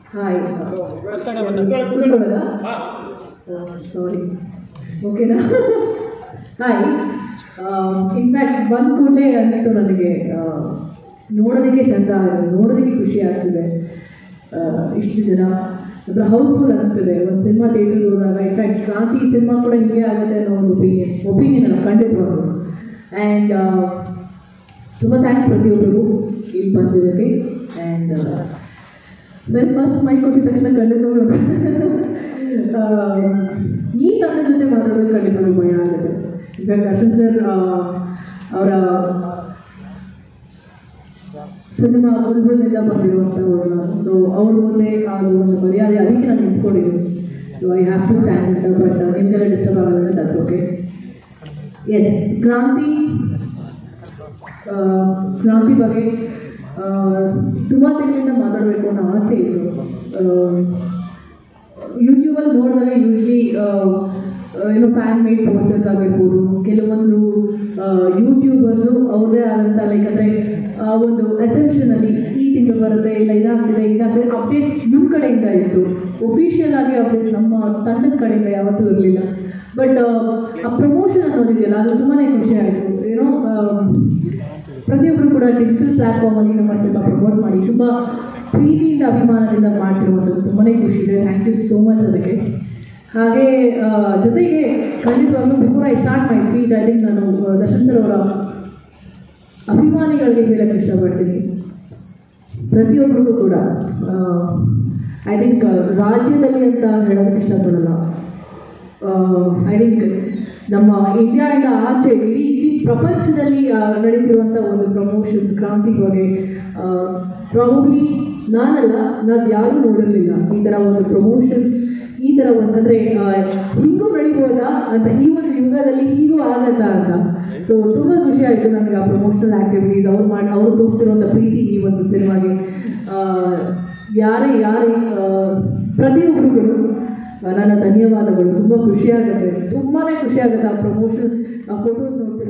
hi ಸಾರಿ ಓಕೆನಾ hi in fact ಬಂದ ಕೂಡಲೇ ಅನ್ನಿಸ್ತು ನನಗೆ ಆ, ನೋಡೋದಕ್ಕೆ ಚಂದ ನೋಡೋದಕ್ಕೆ ಖುಷಿ ಆಗ್ತಿದೆ ಆ, ಇಷ್ಟು ಜನ ಅದರ ಹೌಸ್ಫುಲ್ ಅನಿಸ್ತಿದೆ ಒಂದು ಸಿನಿಮಾ ಥಿಯೇಟರ್ಗೆ ಹೋದಾಗ ಇನ್ಫ್ಯಾಕ್ಟ್ ಕ್ರಾಂತಿ ಸಿನಿಮಾ ಕೂಡ ಹಿಂಗೆ ಆಗುತ್ತೆ ಅನ್ನೋ ಒಂದು ಒಪಿನಿಯನ್ ಒಪಿನಿಯನ್ ನಾನು ಖಂಡಿತವಾಗ್ಲು ಆ್ಯಂಡ್ ತುಂಬ ಥ್ಯಾಂಕ್ಸ್ ಪ್ರತಿಯೊಬ್ಬರಿಗೂ ಇಲ್ಲಿ ಬಂದಿದ್ದಕ್ಕೆ ಆ್ಯಂಡ್ ವೆಲ್ ಫಸ್ಟ್ ಮೈಕ್ ಕೊಟ್ಟಿದ ತಕ್ಷಣ ಖಂಡಿತವಾಗ್ಲು ಆ, ಈ ತಂಡ ಜೊತೆ ಮಾತಾಡೋದು ಖಂಡಿತವಾಗ್ಲು ಭಯ ಆಗುತ್ತೆ ಇನ್ಫ್ಯಾಕ್ಟ್ ದರ್ಶನ್ ಸರ್ ಅವರ ಸಿನಿಮಾ ಬುಲ್ಬುಲ್ನಿಂದ ಬಂದಿರುವಂಥವ್ರು ನಾನು ಸೊ ಅವ್ರ ಮುಂದೆ ಅದು ಒಂದು ಮರ್ಯಾದೆ ಅದಕ್ಕೆ ನಾನು ನಿಂತ್ಕೊಂಡಿದ್ದೀನಿ so I have to stand but ನಿಮಗೆಲ್ಲ ಡಿಸ್ಟರ್ಬ್ ಆಗೋದ್ರೆ ದಟ್ಸ್ ಓಕೆ ಎಸ್ ಕ್ರಾಂತಿ ಆ, ಕ್ರಾಂತಿ ಬಗ್ಗೆ ತುಂಬ ತಿಂಗಳಿಂದ ಮಾತಾಡಬೇಕು ಅನ್ನೋ ಆಸೆ ಇತ್ತು ಯೂಟ್ಯೂಬಲ್ಲಿ ನೋಡಿದಾಗ ಯೂಶ್ವಲಿ ಏನೋ ಫ್ಯಾನ್ ಮೇಡ್ ಪೋಸ್ಟರ್ಸ್ ಆಗಿರ್ಬೋದು ಕೆಲವೊಂದು ಯೂಟ್ಯೂಬರ್ಸು ಅವ್ರದ್ದೇ ಆದಂಥ ಲೈಕ್ ಅಂದರೆ ಒಂದು ಅಸೆನ್ಷನಲ್ಲಿ ಈ ತಿಂಗಳು ಬರುತ್ತೆ ಇಲ್ಲ ಇದಾಗ್ತಿದೆ ಇದಾಗ್ತಿದೆ ಅಪ್ಡೇಟ್ಸ್ ನಿಮ್ಮ ಕಡೆಯಿಂದ ಇತ್ತು ಒಫಿಷಿಯಲ್ ಆಗಿ ಅಪ್ಡೇಟ್ಸ್ ನಮ್ಮ ತಂಡದ ಕಡೆಯಿಂದ ಯಾವತ್ತೂ ಇರಲಿಲ್ಲ ಬಟ್ ಆ ಪ್ರಮೋಷನ್ ಅನ್ನೋದಿದೆಯಲ್ಲ ಅದು ತುಂಬಾ ಖುಷಿ ಆಯಿತು ಏನೋ ಪ್ರತಿಯೊಬ್ಬರು ಕೂಡ ಡಿಜಿಟಲ್ ಪ್ಲ್ಯಾಟ್ಫಾರ್ಮಲ್ಲಿ ನಮ್ಮ ಸಿನಿಮಾ ಪ್ರಮೋಟ್ ಮಾಡಿ ತುಂಬ ಪ್ರೀತಿಯಿಂದ ಅಭಿಮಾನದಿಂದ ಮಾಡ್ತಿರುವಂಥದ್ದು ತುಂಬಾ ಖುಷಿ ಇದೆ ಥ್ಯಾಂಕ್ ಯು ಸೋ ಮಚ್ ಅದಕ್ಕೆ ಹಾಗೆ ಆ, ಜೊತೆಗೆ ಖಂಡಿತವಾಗ್ಲೂ before I start my speech I think ನಾನು ಆ, ದರ್ಶನ್ ಸರ್ ಅವರ ಅಭಿಮಾನಿಗಳಿಗೆ ಹೇಳಕ್ಕೆ ಇಷ್ಟಪಡ್ತೀನಿ ಪ್ರತಿಯೊಬ್ಬರಿಗೂ ಕೂಡ ಐ ಥಿಂಕ್ ರಾಜ್ಯದಲ್ಲಿ ಅಂತ ಹೇಳೋದಕ್ಕೆ ಇಷ್ಟಪಡಲ್ಲ ಐ ಥಿಂಕ್ ನಮ್ಮ ಇಂಡಿಯಾದಿಂದ ಆಚೆ ಇಡೀ ಇಡೀ ಪ್ರಪಂಚದಲ್ಲಿ ಆ, ನಡೀತಿರುವಂಥ ಒಂದು ಪ್ರಮೋಷನ್ಸ್ ಕ್ರಾಂತಿ ಬಗ್ಗೆ ಪ್ರಾಬಬ್ಲಿ ನಾನಲ್ಲ ನಾವು ಯಾರೂ ನೋಡಿರಲಿಲ್ಲ ಈ ಥರ ಒಂದು ಪ್ರಮೋಷನ್ಸ್ ಈ ಥರ ಒಂದು ಅಂದರೆ ಹಿಂಗೂ ನಡಿಬೋದಾ ಅಂತ ಈ ಒಂದು ಯುಗದಲ್ಲಿ ಹೀಗೂ ಆಗತ್ತಾ ಅಂತ ಸೊ ತುಂಬ ಖುಷಿ ಆಯಿತು ನನಗೆ ಆ ಪ್ರಮೋಷನಲ್ ಆ್ಯಕ್ಟಿವಿಟೀಸ್ ಅವ್ರು ಮಾಡಿ ಅವ್ರು ತೋರಿಸ್ತಿರುವಂಥ ಪ್ರೀತಿ ಈ ಒಂದು ಸಿನಿಮಾಗೆ ಆ, ಯಾರೇ ಯಾರೇ ಆ, ಪ್ರತಿಯೊಬ್ಬರಿಗೂ ನನ್ನ ಧನ್ಯವಾದಗಳು ತುಂಬ ಖುಷಿ ಆಗುತ್ತೆ ತುಂಬಾ ಖುಷಿ ಆಗುತ್ತೆ ಆ ಪ್ರಮೋಷನ್ ಆ ಫೋಟೋಸ್ ನೋಡ್ತಿರೋ